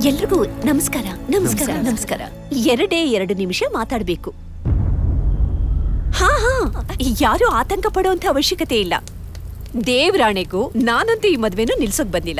ಎಲ್ರಿಗೂ ನಮಸ್ಕಾರ ನಮಸ್ಕಾರ ನಮಸ್ಕಾರ ಎರಡೇ ಎರಡು ನಿಮಿಷ ಮಾತಾಡ್ಬೇಕು ಹಾ ಹಾ ಯಾರು ಆತಂಕ ಪಡುವಂತ ಅವಶ್ಯಕತೆ ಇಲ್ಲ ದೇವ್ರಾಣೆಗೂ ನಾನಂತೂ ಈ ಮದ್ವೆನೂ ನಿಲ್ಸೋಕ್ ಬಂದಿಲ್ಲ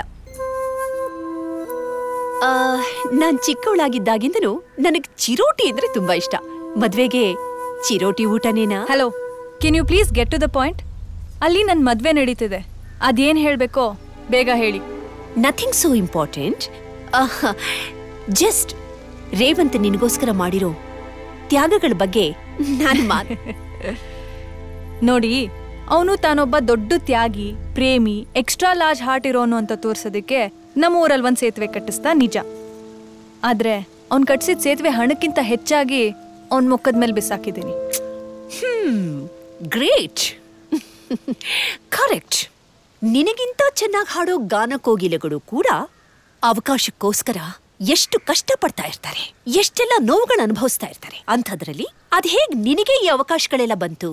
ಆ, ನಾನ್ ಚಿಕ್ಕವಳಾಗಿದ್ದಾಗಿಂದನೂ ನನಗ್ ಚಿರೋಟಿ ಅಂದ್ರೆ ತುಂಬಾ ಇಷ್ಟ ಮದ್ವೆಗೆ ಚಿರೋಟಿ ಊಟನೇನಾ hello can you please get to the point ಅಲ್ಲಿ ನನ್ನ ಮದುವೆ ನಡೀತಿದೆ ಅದೇನು ಹೇಳಬೇಕೋ ಬೇಗ ಹೇಳಿ nothing so important just Revanth ನಿನಗೋಸ್ಕರ ಮಾಡಿರೋ ತ್ಯಾಗಗಳ ಬಗ್ಗೆ ನಾನು ಮಾತ್ ನೋಡಿ ಅವನು ತಾನೊಬ್ಬ ದೊಡ್ಡ ತ್ಯಾಗಿ ಪ್ರೇಮಿ ಎಕ್ಸ್ಟ್ರಾ ಲಾರ್ಜ್ ಹಾರ್ಟ್ ಇರೋನು ಅಂತ ತೋರ್ಸೋದಕ್ಕೆ ನಮ್ಮ ಊರಲ್ಲಿ ಒಂದು ಸೇತುವೆ ಕಟ್ಟಿಸ್ತಾ ನಿಜ ಆದ್ರೆ ಅವ್ನು ಕಟ್ಸಿದ ಸೇತುವೆ ಹಣಕ್ಕಿಂತ ಹೆಚ್ಚಾಗಿ ಅವ್ನ ಮುಖದ ಮೇಲೆ ಬಿಸಾಕಿದ್ದೀನಿ ಗ್ರೇಟ್ ಕರೆಕ್ಟ್ ನಿನಗಿಂತ ಚೆನ್ನಾಗಿ ಹಾಡೋ ಗಾನಕೋಗಿಲೆಗಳು ಕೂಡ ಅವಕಾಶಕ್ಕೋಸ್ಕರ ಎಷ್ಟು ಕಷ್ಟಪಡ್ತಾ ಇರ್ತಾರೆ ಎಷ್ಟೆಲ್ಲ ನೋವುಗಳು ಅನುಭವಿಸ್ತಾ ಇರ್ತಾರೆ ಅಂಥದ್ರಲ್ಲಿ ಅದ್ ಹೇಗ್ ನಿನಗೆ ಈ ಅವಕಾಶಗಳೆಲ್ಲ ಬಂತು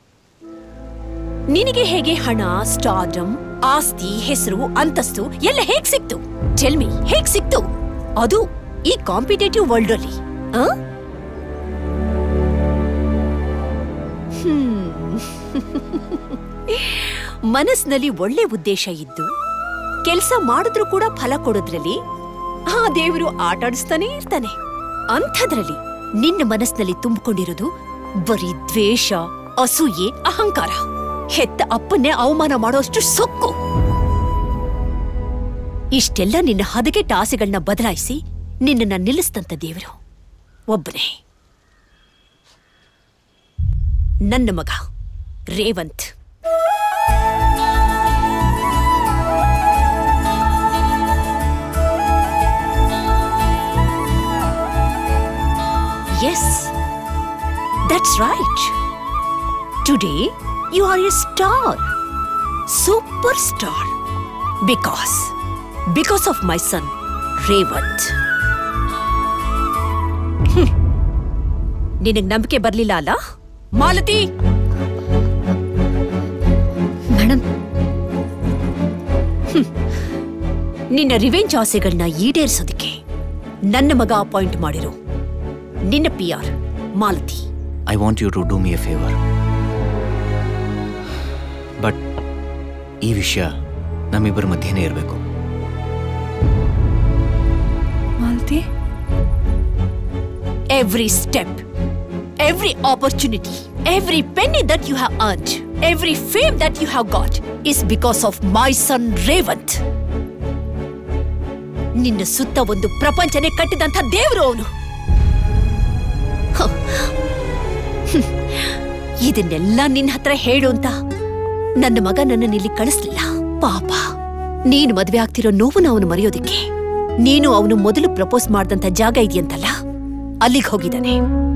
ನಿನಗೆ ಹೇಗೆ ಹಣ ಸ್ಟಾರ್ಡಮ್ ಆಸ್ತಿ ಹೆಸರು ಅಂತಸ್ತು ಎಲ್ಲ ಹೇಗ್ ಸಿಕ್ತು ಚೆಲ್ಮಿ ಹೇಗ್ ಸಿಕ್ತು ಅದು ಈ ಕಾಂಪಿಟೇಟಿವ್ ವರ್ಲ್ಡ್ ಅಲ್ಲಿ ಆ? ಮನಸ್ಸಿನಲ್ಲಿ ಒಳ್ಳೆ ಉದ್ದೇಶ ಇದ್ದು ಕೆಲಸ ಮಾಡಿದ್ರೂ ಕೂಡ ಫಲ ಕೊಡೋದ್ರಲ್ಲಿ ಆ ದೇವರು ಆಟಾಡಿಸ್ತಾನೆ ಇರ್ತಾನೆ ಅಂಥದ್ರಲ್ಲಿ ನಿನ್ನ ಮನಸ್ಸಿನಲ್ಲಿ ತುಂಬಿಕೊಂಡಿರೋದು ಬರೀ ದ್ವೇಷ ಅಸೂಯೆ ಅಹಂಕಾರ ಹೆತ್ತ ಅಪ್ಪನ್ನೇ ಅವಮಾನ ಮಾಡೋಷ್ಟು ಸೊಕ್ಕು ಇಷ್ಟೆಲ್ಲ ನಿನ್ನ ಹದಗೆಟ್ಟ ಆಸೆಗಳನ್ನ ಬದಲಾಯಿಸಿ ನಿನ್ನನ್ನ ನಿಲ್ಲಿಸ್ತಂತ ದೇವರು ಒಬ್ಬನೇ ನನ್ನ ಮಗ Revanth Yes, that's right. Today, you are a star. Superstar. Because, because of my son, Revant. ನಿನಗ್ ನಂಬಿಕೆ ಬರ್ಲಿಲ್ಲ ಅಲ್ಲ ಮಾಲತಿ ಮೇಡಮ್ ನಿನ್ನ ರಿವೆಂಜ್ ಆಸೆಗಳನ್ನ ಈಡೇರಿಸೋದಕ್ಕೆ ನನ್ನ ಮಗ ಅಪಾಯಿಂಟ್ ಮಾಡಿರು ನಿನ್ನ P R Malathi I want you to do me a favour but ಈ ವಿಷಯ ನಮ್ಮಿಬ್ಬರ ಮಧ್ಯೆನೇ ಇರಬೇಕು Malti every step, every opportunity, every penny that you have earned, every fame that you have got is because of my son Revant. ನಿನ್ನ ಸುತ್ತ ಒಂದು ಪ್ರಪಂಚನೇ ಕಟ್ಟಿದಂಥ ದೇವರು ಅವನು ಇದನ್ನೆಲ್ಲ ನಿನ್ನ ಹತ್ರ ಹೇಳು ಅಂತ ನನ್ನ ಮಗ ನನ್ನನ್ನು ಇಲ್ಲಿ ಕಳಿಸ್ಲಿಲ್ಲ ಪಾಪ ನೀನು ಮದ್ವೆ ಆಗ್ತಿರೋ ನೋವನ್ನ ಅವನು ಮರೆಯೋದಿಕ್ಕೆ ನೀನು ಅವನು ಮೊದಲು ಪ್ರಪೋಸ್ ಮಾಡ್ದಂತ ಜಾಗ ಇದೆಯಂತಲ್ಲ ಅಲ್ಲಿಗೆ ಹೋಗಿದ್ದಾನೆ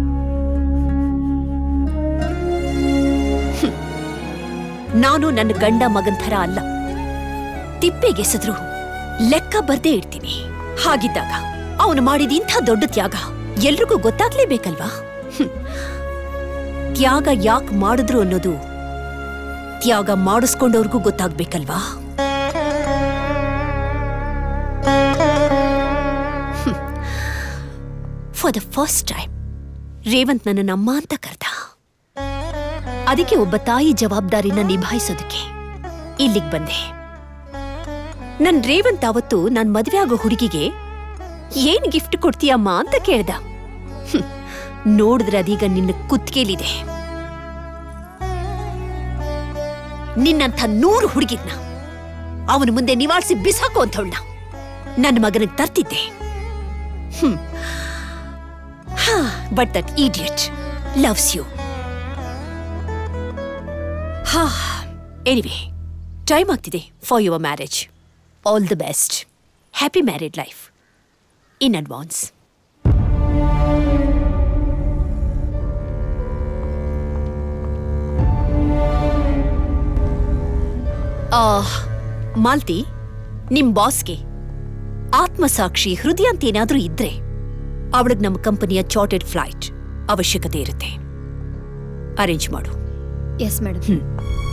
ಹ್ಮ್. ನಾನು ನನ್ನ ಗಂಡ ಮಗನ್ ಥರ ಅಲ್ಲ ತಿಪ್ಪೆಗೆಸೆದ್ರು ಲೆಕ್ಕ ಬರ್ದೇ ಇಡ್ತೀನಿ ಹಾಗಿದ್ದಾಗ ಅವನು ಮಾಡಿದ ಇಂಥ ದೊಡ್ಡ ತ್ಯಾಗ ಎಲ್ರಿಗೂ ಗೊತ್ತಾಗ್ಲೇಬೇಕಲ್ವಾ ಹ್ಮ್. ತ್ಯಾಗ ಯಾಕೆ ಮಾಡಿದ್ರು ಅನ್ನೋದು ತ್ಯಾಗ ಮಾಡಿಸ್ಕೊಂಡವ್ರಿಗೂ ಗೊತ್ತಾಗ್ಬೇಕಲ್ವಾ for the first time Revanth ನನ್ನ ಅಮ್ಮ ಅಂತ ಕರ್ದ ಅದಕ್ಕೆ ಒಬ್ಬ ತಾಯಿ ಜವಾಬ್ದಾರಿನ ನಿಭಾಯಿಸೋದಕ್ಕೆ ಇಲ್ಲಿಗ್ ಬಂದೆ ನನ್ ರೇವಂತ್ ಅವತ್ತು ನಾನ್ ಮದ್ವೆ ಆಗೋ ಹುಡುಗಿಗೆ ಏನ್ ಗಿಫ್ಟ್ ಕೊಡ್ತೀಯಮ್ಮ ಅಂತ ಕೇಳ್ದ ಹ್ಮ್. ನೋಡಿದ್ರೆ ಅದೀಗ ನಿನ್ನ ಕುತ್ತಿಗೆಲಿದೆ ನಿನ್ನಂಥ ನೂರು ಹುಡುಗಿರ್ನ ಅವನ ಮುಂದೆ ನಿವಾಳಿಸಿ ಬಿಸಾಕು ಅಂತವಳನ್ನ ನನ್ನ ಮಗನಿಗೆ ತರ್ತಿದ್ದೆ hmm but that idiot loves you ಹಾ ಎನಿವೆ ಟೈಮ್ ಆಗ್ತಿದೆ for your marriage all the best happy married life in advance Malti ನಿಮ್ ಬಾಸ್ಗೆ ಆತ್ಮಸಾಕ್ಷಿ ಹೃದಯ ಅಂತ ಏನಾದ್ರೂ ಇದ್ರೆ ಅವಳಿಗೆ ನಮ್ಮ ಕಂಪನಿಯ ಚಾರ್ಟೆಡ್ ಫ್ಲೈಟ್ ಅವಶ್ಯಕತೆ ಇರುತ್ತೆ ಅರೇಂಜ್ ಮಾಡು ಎಸ್ ಮೇಡಮ್